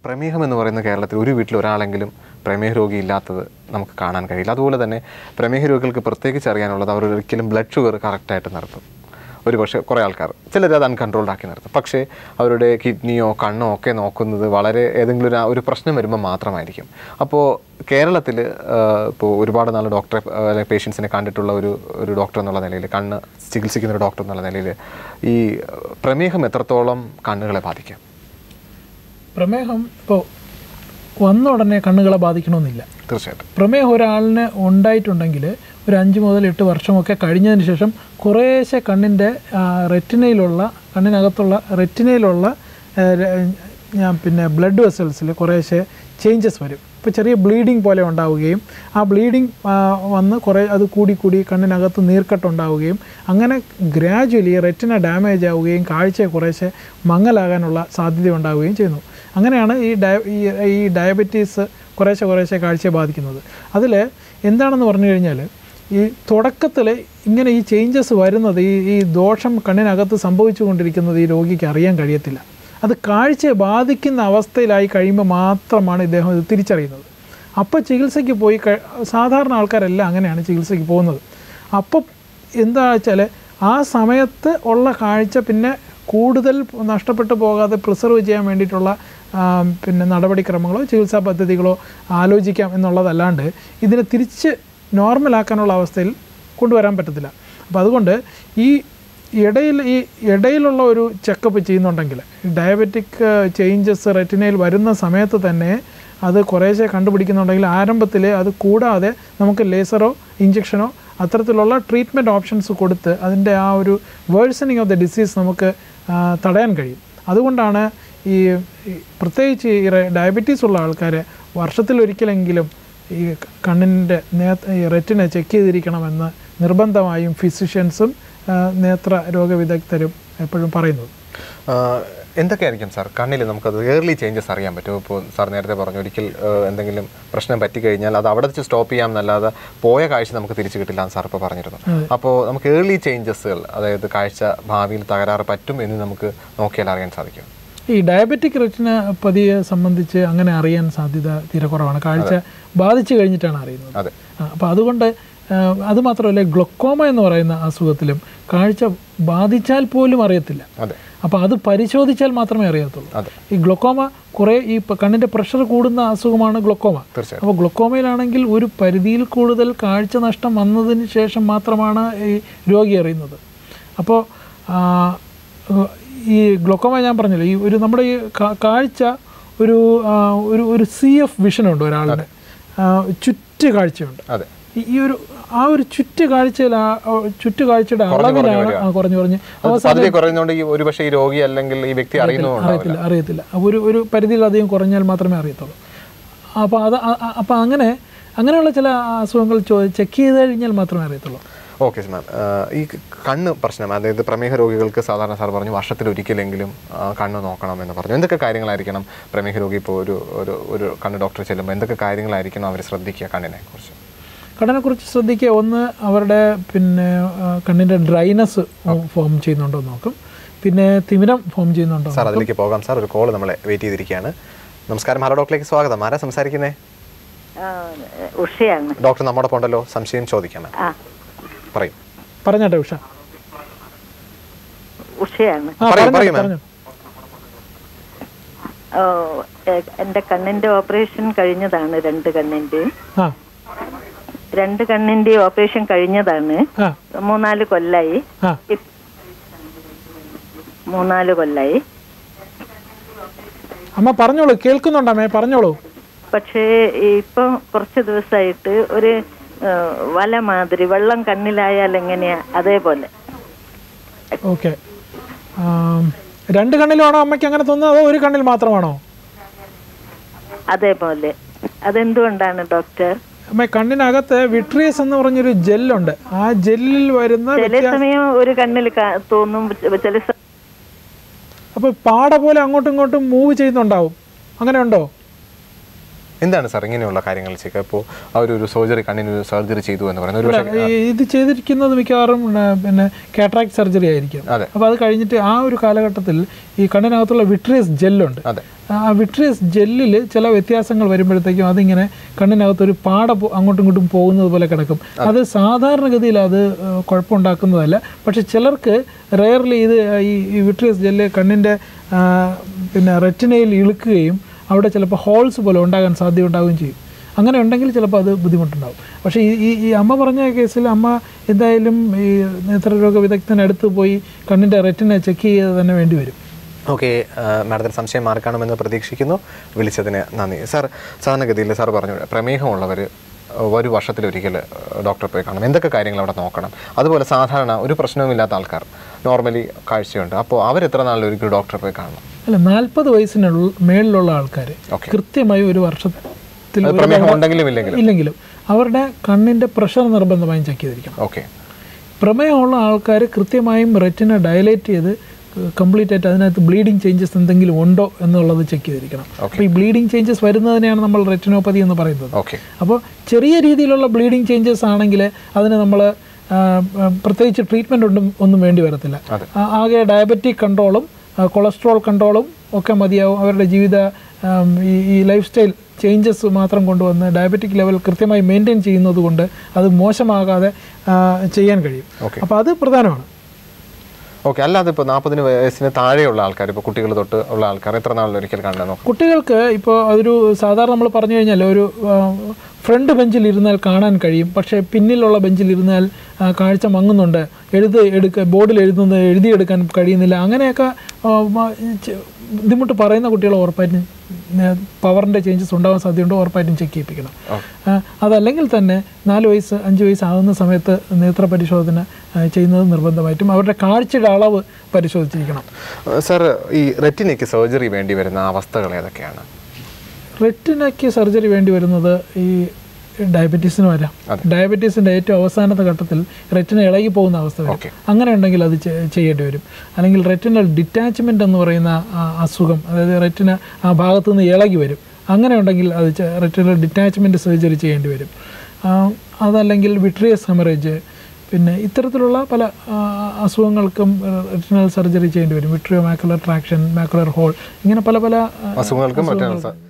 പ്രമേഹം എന്ന് പറയുന്ന കേരളത്തിൽ ഒരു വീട്ടിൽ ഒരാളെങ്കിലും പ്രമേഹ രോഗി ഇല്ലാത്തത് നമുക്ക് കാണാൻ കഴിയില്ല അതുപോലെ തന്നെ പ്രമേഹ രോഗികൾക്ക് പ്രത്യേകിച്ച് അറിയാനുള്ളത് അവർ ഒരിക്കലും ബ്ലഡ് ഷുഗർ കറക്റ്റായിട്ട് നിർത്തും ഒരു പക്ഷേ കുറേ ആൾക്കാർ ചിലർ അത് അൺകൺട്രോൾഡ് ആക്കി നിർത്തും പക്ഷേ അവരുടെ കിഡ്നിയോ കണ്ണോ ഒക്കെ നോക്കുന്നത് വളരെ ഏതെങ്കിലും ഒരു ഒരു പ്രശ്നം വരുമ്പോൾ മാത്രമായിരിക്കും അപ്പോൾ കേരളത്തിൽ ഇപ്പോൾ ഒരുപാട് നാൾ ഡോക്ടറെ അല്ലെങ്കിൽ പേഷ്യൻസിനെ കണ്ടിട്ടുള്ള ഒരു ഒരു ഡോക്ടർ എന്നുള്ള നിലയിൽ കണ്ണ് ചികിത്സിക്കുന്ന ഒരു ഡോക്ടർ എന്നുള്ള നിലയിൽ ഈ പ്രമേഹം എത്രത്തോളം കണ്ണുകളെ ബാധിക്കാം പ്രമേഹം ഇപ്പോൾ വന്ന ഉടനെ കണ്ണുകളെ ബാധിക്കണമെന്നില്ല തീർച്ചയായിട്ടും പ്രമേഹം ഒരാളിന് ഉണ്ടായിട്ടുണ്ടെങ്കിൽ ഒരു അഞ്ച് മുതൽ എട്ട് വർഷമൊക്കെ കഴിഞ്ഞതിന് ശേഷം കുറേശ്ശെ കണ്ണിൻ്റെ റെറ്റിനയിലുള്ള കണ്ണിനകത്തുള്ള റെറ്റിനയിലുള്ള ആ, ര- ഞാൻ പിന്നെ ബ്ലഡ് വെസൽസിൽ കുറേശ്ശെ ചേഞ്ചസ് വരും ഇപ്പോൾ ചെറിയ ബ്ലീഡിങ് പോലെ ഉണ്ടാവുകയും ആ ബ്ലീഡിങ് വന്ന് കുറേ അത് കൂടി കൂടി കണ്ണിനകത്ത് നീർക്കെട്ടുണ്ടാവുകയും അങ്ങനെ ഗ്രാജ്വലി റെറ്റിന ഡാമേജ് ആവുകയും കാഴ്ച കുറേശ്ശെ മങ്ങലാകാനുള്ള സാധ്യത ഉണ്ടാവുകയും ചെയ്യുന്നു അങ്ങനെയാണ് ഈ ഡയ ഈ- ഈ ഡയബറ്റീസ് കുറേശ്ശെ കുറേശ്ശെ കാഴ്ചയെ ബാധിക്കുന്നത് അതിൽ എന്താണെന്ന് പറഞ്ഞു കഴിഞ്ഞാൽ ഈ തുടക്കത്തിൽ ഇങ്ങനെ ഈ ചേഞ്ചസ് വരുന്നത് ഈ ഈ ദോഷം കണ്ണിനകത്ത് സംഭവിച്ചു കൊണ്ടിരിക്കുന്നത് ഈ രോഗിക്ക് അറിയാൻ കഴിയത്തില്ല അത് കാഴ്ചയെ ബാധിക്കുന്ന അവസ്ഥയിലായി കഴിയുമ്പോൾ മാത്രമാണ് ഇദ്ദേഹം ഇത് തിരിച്ചറിയുന്നത് അപ്പോൾ ചികിത്സയ്ക്ക് പോയി കഴി- സാധാരണ ആൾക്കാരെല്ലാം അങ്ങനെയാണ് ചികിത്സയ്ക്ക് പോകുന്നത് അപ്പോൾ എന്താ വെച്ചാൽ ആ സമയത്ത് ഉള്ള കാഴ്ച പിന്നെ കൂടുതൽ നഷ്ടപ്പെട്ടു പോകാതെ പ്രിസർവ് ചെയ്യാൻ വേണ്ടിയിട്ടുള്ള ആ, പിന്നെ നടപടിക്രമങ്ങളോ ചികിത്സാ പദ്ധതികളോ ആലോചിക്കാം എന്നുള്ളതല്ലാണ്ട് ഇതിനെ തിരിച്ച് നോർമലാക്കാനുള്ള അവസ്ഥയിൽ കൊണ്ടുവരാൻ പറ്റത്തില്ല അപ്പോൾ അതുകൊണ്ട് ഈ ഇടയിൽ ഈ ഇടയിലുള്ള ഒരു ചെക്കപ്പ് ചെയ്യുന്നുണ്ടെങ്കിൽ ഡയബറ്റിക് ചേഞ്ചസ് റെറ്റിനയിൽ വരുന്ന സമയത്ത് തന്നെ അത് കുറേശ്ശെ കണ്ടുപിടിക്കുന്നുണ്ടെങ്കിൽ ആരംഭത്തിൽ അത് കൂടാതെ നമുക്ക് ലേസറോ ഇഞ്ചക്ഷനോ അത്തരത്തിലുള്ള ട്രീറ്റ്മെൻറ്റ് ഓപ്ഷൻസ് കൊടുത്ത് അതിൻ്റെ ആ ഒരു വേഴ്സണിങ് ഓഫ് ദ ഡിസീസ് നമുക്ക് ആ, തടയാൻ കഴിയും അതുകൊണ്ടാണ് ഈ ഈ പ്രത്യേകിച്ച് ഈ ഡയബറ്റീസ് ഉള്ള ആൾക്കാർ വർഷത്തിലൊരിക്കലെങ്കിലും ഈ കണ്ണിൻ്റെ നേ ഈ റെറ്റിനെ ചെക്ക് ചെയ്തിരിക്കണമെന്ന് നിർബന്ധമായും ഫിസിഷ്യൻസും ആ, നേത്ര രോഗവിദഗ്ധരും എപ്പോഴും പറയുന്നത് ആഹ് എന്തൊക്കെയായിരിക്കും സാർ കണ്ണിൽ നമുക്കത് ഏർലി ചേഞ്ചസ് അറിയാൻ പറ്റും ഇപ്പോൾ സാർ നേരത്തെ പറഞ്ഞു ഒരിക്കൽ ആഹ് എന്തെങ്കിലും പ്രശ്നം പറ്റിക്കഴിഞ്ഞാൽ അത് അവിടെ വെച്ച് സ്റ്റോപ്പ് ചെയ്യാം എന്നല്ലാതെ പോയ കാഴ്ച നമുക്ക് തിരിച്ചു കിട്ടില്ല എന്ന് സാർ ഇപ്പോൾ പറഞ്ഞിരുന്നു അപ്പോൾ നമുക്ക് ഏർലി ചേഞ്ചസുകൾ അതായത് കാഴ്ച ഭാവിയിൽ തകരാറ് പറ്റും എന്ന് നമുക്ക് നോക്കിയാൽ അറിയാൻ സാധിക്കും ഈ ഡയബറ്റിക് റെറ്റിന പതിയെ സംബന്ധിച്ച് അങ്ങനെ അറിയാൻ സാധ്യത തീരെ കുറവാണ് കാഴ്ച ബാധിച്ചു കഴിഞ്ഞിട്ടാണ് അറിയുന്നത് അതെ അപ്പോൾ അതുകൊണ്ട് ആ, അത് മാത്രമല്ല ഗ്ലൊക്കോമ എന്ന് പറയുന്ന അസുഖത്തിലും കാഴ്ച ബാധിച്ചാൽ പോലും അറിയത്തില്ല അതെ അപ്പോൾ അത് പരിശോധിച്ചാൽ മാത്രമേ അറിയത്തുള്ളൂ അതെ ഈ ഗ്ലൊക്കോമ കുറേ ഈ പ- കണ്ണിൻ്റെ പ്രഷർ കൂടുന്ന അസുഖമാണ് ഗ്ലൊക്കോമ തീർച്ചയായും അപ്പോൾ ഗ്ലൊക്കോമയിലാണെങ്കിൽ ഒരു പരിധിയിൽ കൂടുതൽ കാഴ്ച നഷ്ടം വന്നതിന് ശേഷം മാത്രമാണ് ഈ രോഗി അറിയുന്നത് അപ്പോൾ ആ, ഏഹ്, ഈ ഗ്ലൊക്കോമ ഞാൻ പറഞ്ഞല്ലോ ഈ ഒരു നമ്മുടെ ഈ കാ- കാഴ്ച ഒരു ആ, ഒരു ഒരു സി എഫ് വിഷനുണ്ട് ഒരാളുടെ ആ, ചുറ്റ് കാഴ്ചയുണ്ട് അതെ ഈ- ഈ ഒരു ആ ഒരു ചുറ്റ് കാഴ്ചയിൽ ആ ആ ചുറ്റ് കാഴ്ചയുടെ അളവിലാണ് ആ കുറഞ്ഞു കുറഞ്ഞ് അത് പതിയെ കുറയുന്നതുകൊണ്ട് ഈ ഒരു പക്ഷേ ഈ രോഗി അല്ലെങ്കിൽ ഈ വ്യക്തി അറിയുന്നുണ്ടാവില്ല അറിയത്തില്ല അറിയത്തില്ല അപ്പോൾ ഒരു ഒരു പരിധിയിലധികം കുറഞ്ഞാൽ മാത്രമേ അറിയത്തുള്ളൂ അപ്പോൾ അത് അപ്പോൾ അങ്ങനെ അങ്ങനെയുള്ള ചില അസുഖങ്ങൾ ചോ ചെക്ക് ചെയ്ത് കഴിഞ്ഞാൽ മാത്രമേ അറിയത്തുള്ളൂ ഓക്കെ മാം ഈ കണ്ണ് പ്രശ്നം അതായത് പ്രമേഹ രോഗികൾക്ക് സാധാരണ സാർ പറഞ്ഞു വർഷത്തിൽ ഒരിക്കലെങ്കിലും ആ, കണ്ണ് നോക്കണം എന്ന് പറഞ്ഞു എന്തൊക്കെ കാര്യങ്ങളായിരിക്കണം പ്രമേഹ രോഗി ഇപ്പോൾ ഒരു ഒരു ഒരു കണ്ണ് ഡോക്ടറെ ചെല്ലുമ്പോൾ എന്തൊക്കെ കാര്യങ്ങളായിരിക്കണം അവർ ശ്രദ്ധിക്കുക കണ്ണിനെ കുറിച്ച് കണ്ണിനെക്കുറിച്ച് ശ്രദ്ധിക്കുക ഒന്ന് അവരുടെ പിന്നെ ആ, കണ്ണിൻ്റെ ഡ്രൈനസ് ഫോം ചെയ്യുന്നുണ്ടോ എന്ന് നോക്കും പിന്നെ തിമിരം ഫോം ചെയ്യുന്നുണ്ടോ സാർ അതിലേക്ക് പോകാം സാർ ഒരു കോൾ നമ്മളെ വെയിറ്റ് ചെയ്തിരിക്കുകയാണ് നമസ്കാരം ഹലോ ഡോക്ടറിലേക്ക് സ്വാഗതം ആരാ സംസാരിക്കുന്നേ ആ, ഉഷയാണ് ഡോക്ടർ നമ്മോടൊപ്പം ഉണ്ടല്ലോ സംശയം ചോദിക്കാം മാം ആ പറയും പറഞ്ഞാട്ടെ ഉഷ ഉഷയാണ് ആ പറയൂ, പറഞ്ഞോ പറയൂ, മാം. പറഞ്ഞോ ഓ, എ- എന്റെ കണ്ണിന്റെ ഓപ്പറേഷൻ കഴിഞ്ഞതാണ് രണ്ട് കണ്ണിന്റെ ആ രണ്ട് കണ്ണിന്റെ ഓപ്പറേഷൻ കഴിഞ്ഞതാണ് ആ മൂന്നാല് കൊല്ലായി ആ ഇപ്- മൂന്നാല് കൊല്ലായി അമ്മ പറഞ്ഞോളൂ കേൾക്കുന്നുണ്ടോ അമ്മേ പറഞ്ഞോളൂ പക്ഷേ ഇപ്പൊ കുറച്ച് ദിവസമായിട്ട് ഒരു ഏ, വല മാതിരി വെള്ളം കണ്ണിലായാൽ എങ്ങനെയാ അതേപോലെ ഓക്കെ രണ്ട് കണ്ണിലാണോ അമ്മയ്ക്ക് അങ്ങനെ തോന്നുന്നത് അതോ ഒരു കണ്ണിൽ മാത്രമാണോ അതേപോലെ അതെന്തുകൊണ്ടാണ് ഡോക്ടർ അമ്മ കണ്ണിനകത്ത് വിട്രിയസ് എന്ന് പറഞ്ഞൊരു ജെല്ലുണ്ട് ആ ജെല്ലിൽ വരുന്ന ചില സമയം ഒരു കണ്ണിൽ കാ- തോന്നും ചില സ- അപ്പോൾ പാട പോലെ അങ്ങോട്ടും ഇങ്ങോട്ടും മൂവ് ചെയ്യുന്നുണ്ടാവും അങ്ങനെ ഉണ്ടോ എന്താണ് സാർ ഇങ്ങനെയുള്ള കാര്യങ്ങൾ ചെയ്യുക ഇപ്പോൾ അവരൊരു സർജറി കണ്ണിന് ഒരു സർജറി ചെയ്തു എന്ന് പറയുന്നത് ഒരു പക്ഷേ ഈ ഇത് ചെയ്തിരിക്കുന്നത് മിക്കവാറും ആ, പിന്നെ കാട്രാക്ട് സർജറി ആയിരിക്കും അതെ. അപ്പോൾ അത് കഴിഞ്ഞിട്ട് ആ ഒരു കാലഘട്ടത്തിൽ ഈ കണ്ണിനകത്തുള്ള വിട്രിയസ് ജെല്ലുണ്ട് അതെ ആ വിട്രിയസ് ജെല്ലിൽ ചില വ്യത്യാസങ്ങൾ വരുമ്പോഴത്തേക്കും അതിങ്ങനെ കണ്ണിനകത്തൊരു പാട പോ- അങ്ങോട്ടും ഇങ്ങോട്ടും പോകുന്നത് പോലെ കിടക്കും അത് സാധാരണഗതിയിൽ അത് ആ, കുഴപ്പമുണ്ടാക്കുന്നതല്ല പക്ഷെ ചിലർക്ക് റെയർലി ഇത് ഈ ഈ വിട്രിയസ് ജെല്ല് കണ്ണിൻ്റെ ആ, പിന്നെ റെറ്റിനയിൽ ഇളുക്കുകയും അവിടെ ചിലപ്പോൾ ഹോൾസ് പോലെ ഉണ്ടാകാൻ സാധ്യത ഉണ്ടാവുകയും ചെയ്യും അങ്ങനെ ഉണ്ടെങ്കിൽ ചിലപ്പോൾ അത് ബുദ്ധിമുട്ടുണ്ടാവും പക്ഷേ ഈ ഈ ഈ അമ്മ പറഞ്ഞ കേസിൽ അമ്മ എന്തായാലും ഈ നേത്രരോഗ വിദഗ്ധനടുത്ത് പോയി കണ്ണിൻ്റെ റെറ്റിനെ ചെക്ക് ചെയ്ത് തന്നെ വേണ്ടി വരും ഓക്കെ മാഡത്തിന് സംശയം മാറിക്കാണുമെന്ന് പ്രതീക്ഷിക്കുന്നു വിളിച്ചതിന് നന്ദി സാർ സാധാരണഗതിയിൽ സാർ പറഞ്ഞു പ്രമേഹമുള്ളവർ ഒരു വർഷത്തിലൊരിക്കൽ ഡോക്ടറെ പോയി കാണണം എന്തൊക്കെ കാര്യങ്ങൾ അവിടെ നോക്കണം അതുപോലെ സാധാരണ ഒരു പ്രശ്നവുമില്ലാത്ത ആൾക്കാർ നോർമലി കാഴ്ചയുണ്ട് അപ്പോൾ അവർ എത്ര നാളിൽ ഒരിക്കൽ ഡോക്ടറെ പോയി കാണണം അല്ല നാൽപ്പത് വയസ്സിനുള്ള മേളിലുള്ള ആൾക്കാർ Okay. കൃത്യമായി ഒരു വർഷത്തിൽ അത് ഒരു പ്രമേഹം തവണ- ഉണ്ടെങ്കിലും ഇല്ലെങ്കിലും ഇല്ലെങ്കിലും അവരുടെ കണ്ണിൻ്റെ പ്രഷർ നിർബന്ധമായും ചെക്ക് ചെയ്തിരിക്കണം ഓക്കെ പ്രമേയമുള്ള ആൾക്കാർ കൃത്യമായും റെറ്റിന ഡയലേറ്റ് ചെയ്ത് കംപ്ലീറ്റ് ആയിട്ട് അതിനകത്ത് ബ്ലീഡിങ് ചേഞ്ചസ് എന്തെങ്കിലും ഉണ്ടോ എന്നുള്ളത് ചെക്ക് ചെയ്തിരിക്കണം അപ്പോൾ ഈ ബ്ലീഡിങ് ചേഞ്ചസ് വരുന്നതിനെയാണ് നമ്മൾ റെറ്റിനോപ്പതി എന്ന് പറയുന്നത് ഓക്കെ അപ്പോൾ ചെറിയ രീതിയിലുള്ള ബ്ലീഡിങ് ചേഞ്ചസ് ആണെങ്കിൽ അതിന് നമ്മൾ പ്രത്യേകിച്ച് ട്രീറ്റ്മെൻ്റ് ഒന്നും ഒന്നും വേണ്ടി വരത്തില്ല ആ- ആകെ ഡയബറ്റിക് കൺട്രോളും കൊളസ്ട്രോൾ കൺട്രോളും ഒക്കെ മതിയാവും അവരുടെ ജീവിത ആം, ഈ ഈ ലൈഫ് സ്റ്റൈൽ ചേഞ്ചസ് മാത്രം കൊണ്ടുവന്ന് ഡയബറ്റിക് ലെവൽ കൃത്യമായി മെയിൻറ്റെയിൻ ചെയ്യുന്നത് കൊണ്ട് അത് മോശമാകാതെ ആ, ചെയ്യാൻ കഴിയും Okay. അപ്പോൾ അത് പ്രധാനമാണ് ഓക്കെ അല്ലാതെ ഇപ്പോൾ നാൽപ്പതിന് വയസ്സിന് താഴെയുള്ള ആൾക്കാർ ഇപ്പോൾ കുട്ടികൾ തൊട്ട് ഉള്ള ആൾക്കാർ എത്ര നാളിൽ ഒരിക്കൽ കാണാൻ നോക്കാം കുട്ടികൾക്ക് ഇപ്പോൾ അതൊരു സാധാരണ നമ്മൾ പറഞ്ഞു കഴിഞ്ഞാൽ ഒരു ഫ്രണ്ട് ബെഞ്ചിൽ ഇരുന്നാൽ കാണാൻ കഴിയും പക്ഷേ പിന്നിലുള്ള ബെഞ്ചിൽ ഇരുന്നാൽ ആ, കാഴ്ച മങ്ങുന്നുണ്ട് എഴുത് എടുക്ക ബോർഡിൽ എഴുതുന്നത് എഴുതിയെടുക്കാൻ കഴിയുന്നില്ല അങ്ങനെയൊക്കെ ആ, മ- ചെ- ബുദ്ധിമുട്ട് പറയുന്ന കുട്ടികൾ ഉറപ്പായിട്ടും പവറിൻ്റെ ചേഞ്ചസ് ഉണ്ടാകാൻ സാധ്യതയുണ്ട് ഉറപ്പായിട്ടും ചെക്ക് ചെയ്യിപ്പിക്കണം ആ, അതല്ലെങ്കിൽ തന്നെ നാല് വയസ്സ് അഞ്ച് വയസ്സ് ആകുന്ന സമയത്ത് നേത്ര പരിശോധന ആ, ചെയ്യുന്നത് നിർബന്ധമായിട്ടും അവരുടെ കാഴ്ചയുടെ അളവ് പരിശോധിച്ചിരിക്കണം സാർ ഈ റെറ്റിനയ്ക്ക് സർജറി വേണ്ടി വരുന്ന അവസ്ഥകൾ ഏതൊക്കെയാണ് റെറ്റിനയ്ക്ക് സർജറി വേണ്ടി വരുന്നത് ഈ ഡയബറ്റീസിന് വരാം ഡയബറ്റീസിൻ്റെ ഏറ്റവും അവസാനത്തെ ഘട്ടത്തിൽ റെറ്റിന ഇളകി പോകുന്ന അവസ്ഥ വരും Okay. അങ്ങനെ ഉണ്ടെങ്കിൽ അത് ചെ- ചെയ്യേണ്ടി വരും അല്ലെങ്കിൽ റെറ്റിനൽ ഡിറ്റാച്ച്മെൻ്റ് എന്ന് പറയുന്ന ആ അസുഖം അതായത് റെറ്റിന ആ ഭാഗത്തു നിന്ന് ഇളകി വരും അങ്ങനെ ഉണ്ടെങ്കിൽ അത് റെറ്റിനൽ ഡിറ്റാച്ച്മെൻറ്റ് സർജറി ചെയ്യേണ്ടി വരും ആ, അതല്ലെങ്കിൽ വിട്രിയസ് ഹെമറേജ് പിന്നെ ഇത്തരത്തിലുള്ള പല ആ, അസുഖങ്ങൾക്കും റെറ്റിനൽ സർജറി ചെയ്യേണ്ടി വരും vitreomacular traction macular hole ഇങ്ങനെ പല പല ആ, അസുഖങ്ങൾക്കും മറ്റേ